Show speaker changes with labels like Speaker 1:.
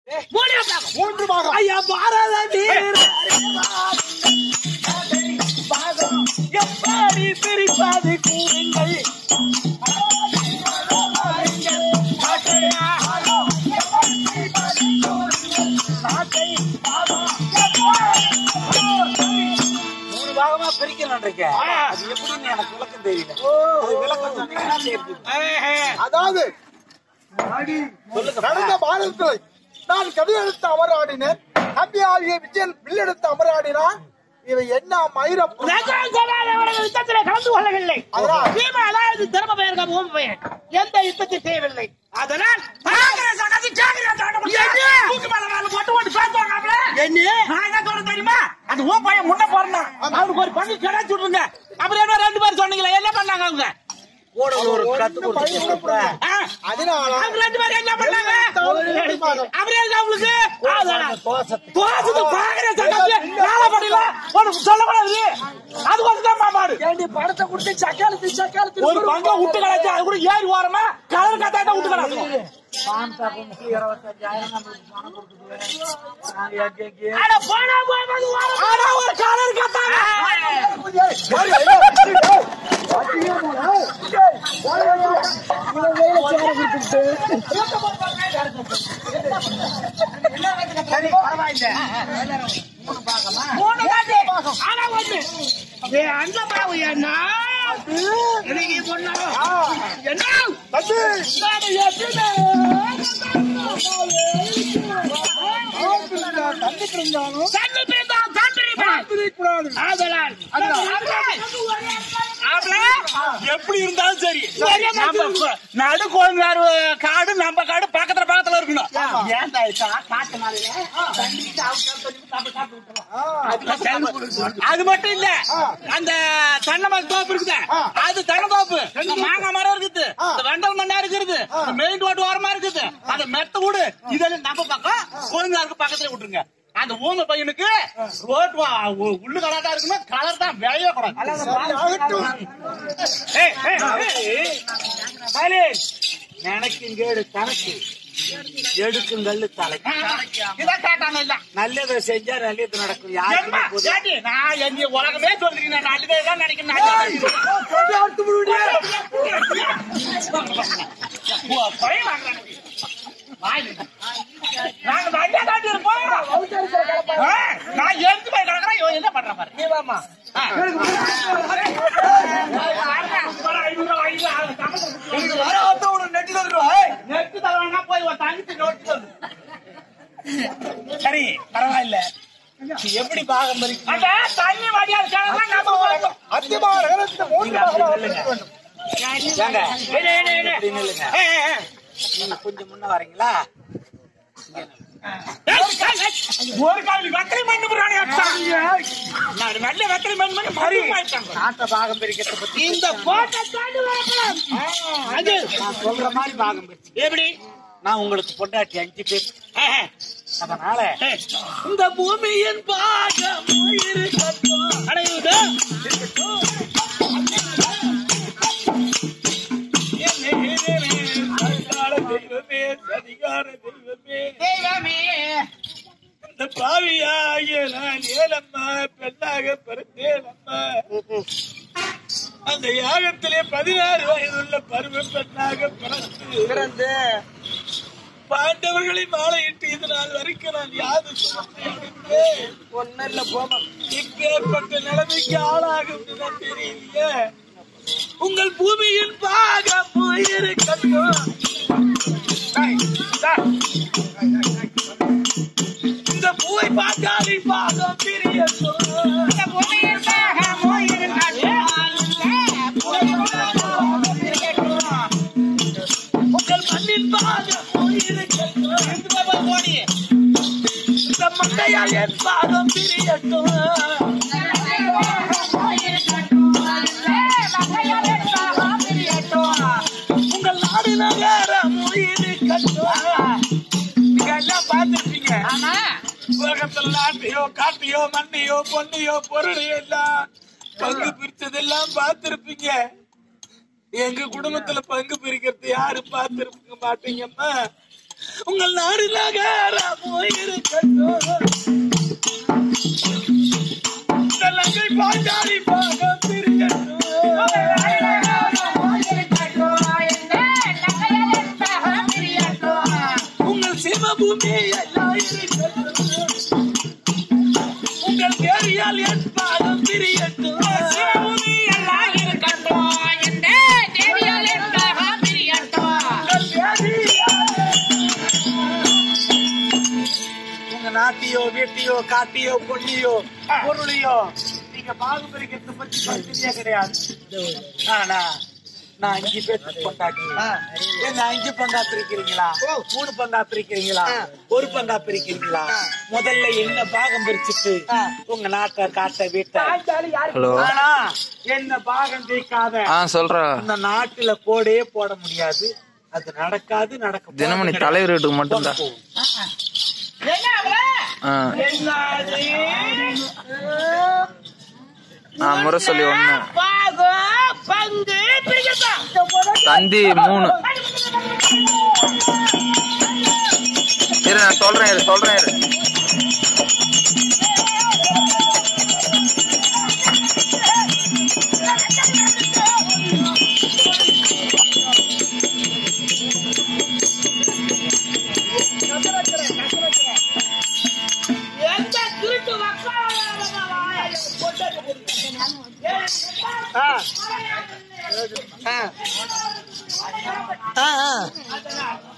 Speaker 1: மூணே பாகம்
Speaker 2: மூன்று பாகம்
Speaker 1: ஐயா பாரத வீர பாகம் எப்படி பிரிப்பது கூறுங்கள் மூணு பாகமா பிரிக்கணும் இருக்கேன் அது எப்படின்னு எனக்கு விளக்கம் தெரியல அது விளக்கம் சொன்னீங்கன்னா தெரியுது.
Speaker 2: அதாவது
Speaker 1: சொல்லுங்க
Speaker 2: கடந்த பாரதத்தில் நான் கதை எடுத்து அமராடினேன் தம்பி ஆகிய விஜயன் வில்லெடுத்து அமராடினான் இவை என்ன மயிரம்
Speaker 1: நகரம் சொல்லாத அவர்கள் யுத்தத்திலே கலந்து கொள்ளவில்லை
Speaker 2: அதனால்?
Speaker 1: பீமா அதாவது தர்ம பெயர் பூமி பெயர் எந்த யுத்தத்தை செய்யவில்லை அதனால் காங்கிரஸ் அகதி காங்கிரஸ் ஆண்டு கொண்டு தூக்கு மேல மேல போட்டு போட்டு பேசுவாங்க என்ன நான் என்ன சொல்றேன் தெரியுமா அந்த ஓ பையன் முன்ன போறான் அவருக்கு ஒரு பங்கு கிடைச்சு விட்டுருங்க அப்புறம் என்ன ரெண்டு பேரும் சொன்னீங்களே என்ன பண்ணாங்க அவங்க கூட ஒரு கத்து கொடுத்து ஆ,
Speaker 2: அதனால
Speaker 1: அவங்க ரெண்டு பேரும் என்ன பண்ணாங்க அப்புறம் என்ன அவங்களுக்கு அதனால தோசத்து காங்கிரஸ் அகதி மேல படியில ஒண்ணு சொல்லக்கூடாது அது கொஞ்சம் தான் மாமாடு
Speaker 3: படத்தை கொடுத்து சக்காலத்து சக்காலத்து
Speaker 1: ஒரு பங்க விட்டு கலாச்சு அது கூட ஏறி ஓரமா கலர் கத்தாட்ட விட்டு கலாச்சு அட போனா போய் ஆனா ஒரு கலர் கத்தாங்க சரி பரவாயில்ல மூணு தாண்டி. ஆனா ஒண்ணு ஏ அந்த பாவு என்ன எனக்கு பொண்ணு என்ன நாடு எப்படின்னு? தண்ணி பிரிந்தான், தண்ணி பிரிந்தான். ஆதலால் ஆப்ல, எப்படி இருந்தாலும் சரி நம்ம நடு கோயம்பேடு காடு நம்ம காடு பக்கத்துல பக்கத்துல இருக்கணும் ஏன்டா இது காட்டு நாளையில தண்ணி சாப்பிட்டு நம்ம சாப்பிட்டு விட்டுறோம். அது மட்டும் இல்ல அந்த தென்னை மரம் தோப்பு இருக்குது அது தென்னை தோப்பு இந்த மாங்காய் மரம் இருக்குது இந்த வெண்டல் மண்ணா இருக்குது இந்த மெயின் ரோடு ஓரமா இருக்குது அந்த மெத்த வீடு இதெல்லாம் நம்ம பக்கம் கோயந்தாருக்கு பக்கத்துல விட்டுருங்க அந்த ஊம பையனுக்கு ரோட் உள்ளு கலர் தான் இருக்குன்னா கலர் தான் விளைய கூடாது ஏய், ஏய், ஏய். சைலேஷ், எனக்கு கேடு கணக்கு எடுக்குங்கல்லு தலை இதான் கேட்டான இல்ல நல்லதை செஞ்சா நல்லது நடக்கும் யாருக்குமே நான் என் உலகமே சொல்றீங்க நான் நல்லதே தான் நினைக்கிறேன் பயம் வாங்குறாங்க. வாயில. நாங்க நல்லா தாண்டி இருப்போம். ஆ, நான் எடுத்து போய் கிடக்குறேன் இவன் என்ன பண்றான் பாரு ஆ. நெட்டு தரவனா போய் ஒரு தங்கச்சி நோட்டு சொல்லு. சரி பரவாயில்ல எப்படி பாகம் இருக்கு அந்த தண்ணி வடியா இருக்காங்க நம்ம போறோம்.
Speaker 2: அத்தியமா நகரத்து மூன்று பாகமாக பிரிக்க வேண்டும்
Speaker 1: ஏங்க, இரு, இரு, இரு. ஏய், ஏய், ஏய். நீங்க கொஞ்சம் முன்ன வரீங்களா ஒரு கால் வெத்தலை மண்ணு புராணி நான் நல்ல வெத்தலை மண் பண்ணி மறுபடியும் நாட்ட பாகம் பிரிக்கிறத பத்தி இந்த கோட்டை தாண்டி வரக்கலாம் அது நான் சொல்ற மாதிரி பாகம் பிரிச்சு எப்படி நான் உங்களுக்கு பொண்டாட்டி அஞ்சு பேர் அதனால இந்த பூமியின் பாகம் இருக்கட்டும் அடையுதா தெய்வமே சதிகார தெய்வமே தெய்வமே இந்த பாவியாகிய நான் ஏலம்மா பெண்ணாக பிறந்தேனம்மா அந்த யாகத்திலே பதினாறு வயதுள்ள பருவ பெண்ணாக பிறந்து பிறந்து பாண்டவர்களை மாலையிட்டு இது நாள் வரைக்கும் நான் யாது ஒன்னில் போமா இப்பேற்பட்ட நிலைமைக்கு ஆளாகும் நான் தெரியலையே உங்கள் பூமியின் பாகம் இருக்கட்டும் இந்த பூவை பார்த்தாலே பாகம் பிரியட்டும் இந்த பூமியின் பாகம் உங்கள் மண்ணின் பாகம் இருக்கட்டும் இந்த மண்டையால் என் பாகம் பிரியட்டும் உங்கள் நாடு நகரம் இருக்கட்டும் நீங்க எல்லாம் பார்த்திருப்பீங்க உலகத்துல நாட்டையோ காட்டையோ மண்ணையோ பொண்ணையோ பொருளையோ எல்லாம் பங்கு பிரிச்சதெல்லாம் பார்த்திருப்பீங்க எங்க குடும்பத்துல பங்கு பிரிக்கிறது யாரு பார்த்திருக்க மாட்டீங்கம்மா உங்கள் நாடு நகரம்
Speaker 3: பூமி எல்லாம் இருக்கட்டும் உங்கள் தேவியால் என் பாதம் பிரியட்டும்
Speaker 4: சிவபூமி எல்லாம் இருக்கட்டும் இந்த தேவியால் என் பாகம் பிரியட்டும்
Speaker 3: உங்கள் தேவியால்
Speaker 1: உங்க நாட்டியோ வீட்டையோ காட்டியோ பொண்ணியோ பொருளையோ நீங்க பாகுபரிக்கிறது பத்தி பிரச்சனையே கிடையாது ஆனா நான் அஞ்சு பேருக்கு பங்காட்டு என்ன அஞ்சு பங்கா பிரிக்கிறீங்களா மூணு பங்கா பிரிக்கிறீங்களா ஒரு பங்கா பிரிக்கிறீங்களா முதல்ல என்ன பாகம் பிரிச்சுட்டு உங்க நாட்டை காட்ட வீட்டை
Speaker 5: ஹலோ
Speaker 1: ஆனா என்ன பாகம் பிரிக்காத
Speaker 5: ஆ சொல்றா
Speaker 1: அந்த நாட்டுல கோடே போட முடியாது அது நடக்காது நடக்க
Speaker 5: தினமணி தலைவர் வீட்டுக்கு மட்டும்தான் ஆ
Speaker 1: என்னது
Speaker 5: ஆ முறை சொல்லி ஒண்ணு
Speaker 4: பாகம் பங்கு பிரியட்டும்
Speaker 5: தந்தி மூணு இரு நான் சொல்றேன் இரு சொல்றேன் இரு
Speaker 4: எந்த திருட்டு
Speaker 1: ஆ. ஆ. ஆ, ஆ.